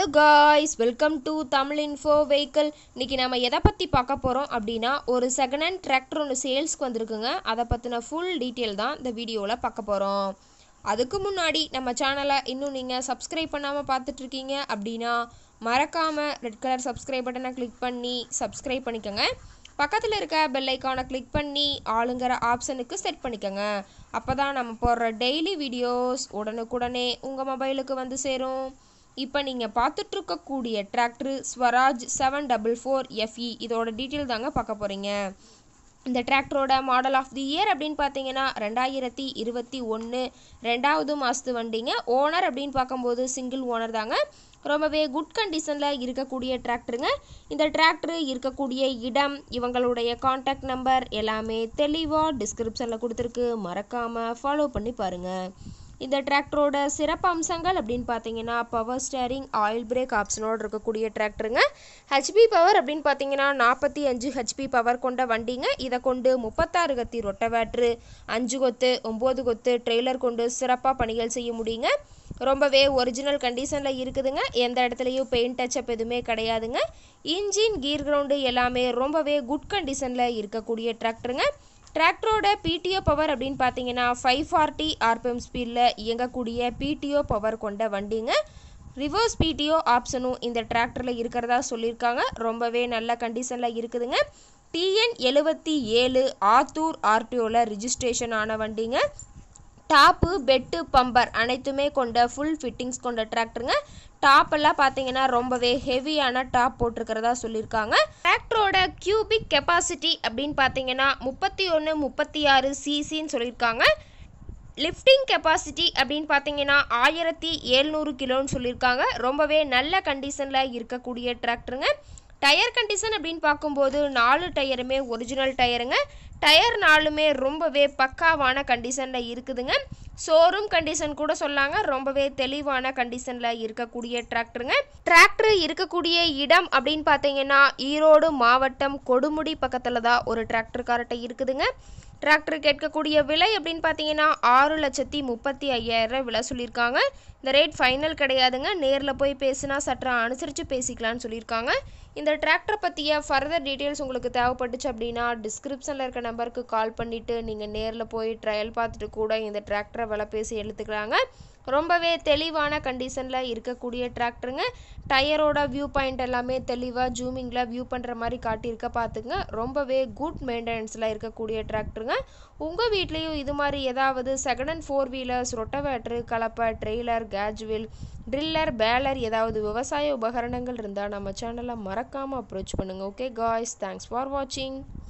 hello guys welcome to Tamil info vehicle இன்னைக்கு நம்ம எதை பற்றி பார்க்க போகிறோம் அப்படின்னா ஒரு செகண்ட் ஹேண்ட் டிராக்டர் ஒன்று சேல்ஸ்க்கு வந்திருக்குங்க அதை பற்றின ஃபுல் டீட்டெயில் தான் இந்த வீடியோவில் பார்க்க போகிறோம் அதுக்கு முன்னாடி நம்ம சேனலை இன்னும் நீங்கள் சப்ஸ்கிரைப் பண்ணாமல் பார்த்துட்ருக்கீங்க அப்படின்னா மறக்காமல் ரெட் கலர் சப்ஸ்கிரைப் பட்டனை கிளிக் பண்ணி சப்ஸ்கிரைப் பண்ணிக்கோங்க பக்கத்தில் இருக்க பெல் ஐக்கானை கிளிக் பண்ணி ஆளுங்கிற ஆப்ஷனுக்கு செட் பண்ணிக்கோங்க அப்போ தான் நம்ம போடுற டெய்லி வீடியோஸ் உடனுக்குடனே உங்கள் மொபைலுக்கு வந்து சேரும் இப்போ நீங்கள் பார்த்துட்ருக்கக்கூடிய tractor Swaraj seven double four FE இதோட டீட்டெயில் தாங்க பார்க்க போகிறீங்க இந்த டிராக்டரோட மாடல் ஆஃப் தி இயர் அப்படின்னு பார்த்தீங்கன்னா ரெண்டாயிரத்தி இருபத்தி ஒன்று ரெண்டாவது மாதத்து வண்டிங்க ஓனர் அப்படின்னு பார்க்கும்போது சிங்கிள் ஓனர் தாங்க ரொம்பவே குட் கண்டிஷனில் இருக்கக்கூடிய டிராக்டருங்க இந்த டிராக்டர் இருக்கக்கூடிய இடம் இவங்களுடைய காண்டாக்ட் நம்பர் எல்லாமே தெளிவாக டிஸ்கிரிப்ஷனில் கொடுத்துருக்கு மறக்காமல் ஃபாலோ பண்ணி பாருங்கள் இந்த டிராக்டரோட சிறப்பு அம்சங்கள் அப்படின்னு பார்த்தீங்கன்னா பவர் ஸ்டேரிங் ஆயில் பிரேக் ஆப்ஷனோடு இருக்கக்கூடிய டிராக்டருங்க ஹெச்பி பவர் அப்படின்னு பார்த்தீங்கன்னா நாற்பத்தி அஞ்சு ஹெச்பி பவர் கொண்ட வண்டிங்க இதை கொண்டு முப்பத்தாறு கத்தி ரொட்டவேட்ரு அஞ்சு கொத்து ஒம்பது கொத்து ட்ரெய்லர் கொண்டு சிறப்பாக பணிகள் செய்ய முடியுங்க ரொம்பவே ஒரிஜினல் கண்டிஷனில் இருக்குதுங்க எந்த இடத்துலையும் பெயிண்ட் டச்சப் எதுவுமே கிடையாதுங்க இன்ஜின் கீர் கிரவுண்டு எல்லாமே ரொம்பவே குட் கண்டிஷனில் இருக்கக்கூடிய டிராக்டருங்க டிராக்டரோட பிடிஓ பவர் அப்படின்னு பார்த்தீங்கன்னா ஃபைவ் ஃபார்ட்டி ஆர்பிஎம் ஸ்பீடில் இயங்கக்கூடிய பிடிஓ பவர் கொண்ட வண்டிங்க ரிவர்ஸ் பிடிஓ ஆப்ஷனும் இந்த டிராக்டரில் இருக்கிறதா சொல்லியிருக்காங்க ரொம்பவே நல்ல கண்டிஷனில் இருக்குதுங்க டிஎன் எழுபத்தி ஏழு ஆத்தூர் ஆர்டிஓவில் ரிஜிஸ்ட்ரேஷன் ஆன வண்டிங்க டாப்பு பெட்டு பம்பர் அனைத்துமே கொண்ட ஃபுல் ஃபிட்டிங்ஸ் கொண்ட டிராக்டருங்க டாப் எல்லாம் பார்த்தீங்கன்னா ரொம்பவே ஹெவியான டாப் போட்டிருக்கிறதா சொல்லியிருக்காங்க டிராக்டரோட கியூபிக் கெப்பாசிட்டி அப்படின்னு பார்த்தீங்கன்னா முப்பத்தி ஒன்று முப்பத்தி ஆறு சிசின்னு சொல்லியிருக்காங்க லிஃப்டிங் கெப்பாசிட்டி அப்படின்னு பார்த்தீங்கன்னா ஆயிரத்தி எழுநூறு கிலோன்னு சொல்லியிருக்காங்க ரொம்பவே நல்ல கண்டிஷனில் இருக்கக்கூடிய டிராக்டருங்க டயர் கண்டிஷன் அப்படின்னு பார்க்கும்போது நாலு டயருமே ஒரிஜினல் டயருங்க டயர் நாலுமே ரொம்பவே பக்காவான கண்டிஷனில் இருக்குதுங்க ஷோரூம் கண்டிஷன் கூட சொல்லாங்க ரொம்பவே தெளிவான கண்டிஷனில் இருக்கக்கூடிய டிராக்டருங்க டிராக்டர் இருக்கக்கூடிய இடம் அப்படின்னு பார்த்தீங்கன்னா ஈரோடு மாவட்டம் கொடுமுடி பக்கத்தில் தான் ஒரு டிராக்டர் கார்ட்டை இருக்குதுங்க டிராக்டர் கேட்கக்கூடிய விலை அப்படின்னு பார்த்தீங்கன்னா ஆறு லட்சத்தி முப்பத்தி ஐயாயிரம் விலை சொல்லியிருக்காங்க இந்த ரேட் ஃபைனல் கிடையாதுங்க நேரில் போய் பேசினா சற்று அனுசரித்து பேசிக்கலாம்னு சொல்லியிருக்காங்க இந்த டிராக்டரை பற்றிய ஃபர்தர் டீட்டெயில்ஸ் உங்களுக்கு தேவைப்பட்டுச்சு அப்படின்னா டிஸ்கிரிப்ஷனில் இருக்க நம்பருக்கு கால் பண்ணிவிட்டு நீங்கள் நேரில் போய் ட்ரையல் பார்த்துட்டு கூட இந்த டிராக்டரை விலை பேசி எடுத்துக்கலாங்க ரொம்பவே தெளிவான கண்டிஷனில் இருக்கக்கூடிய டிராக்டருங்க டயரோட வியூ பாயிண்ட் எல்லாமே தெளிவாக ஜூமிங்கில் வியூ பண்ணுற மாதிரி காட்டியிருக்க பார்த்துங்க ரொம்பவே குட் மெயின்டெனன்ஸில் இருக்கக்கூடிய டிராக்டருங்க உங்கள் வீட்லேயும் இது மாதிரி ஏதாவது second and four wheelers rotavator கலப்பை ட்ரெய்லர் கேஜ்வில் ட்ரில்லர் பேலர் ஏதாவது விவசாய உபகரணங்கள் இருந்தால் நம்ம சேனலை மறக்காமல் அப்ரோச் பண்ணுங்கள் ஓகே காய்ஸ் தேங்க்ஸ் ஃபார் வாட்சிங்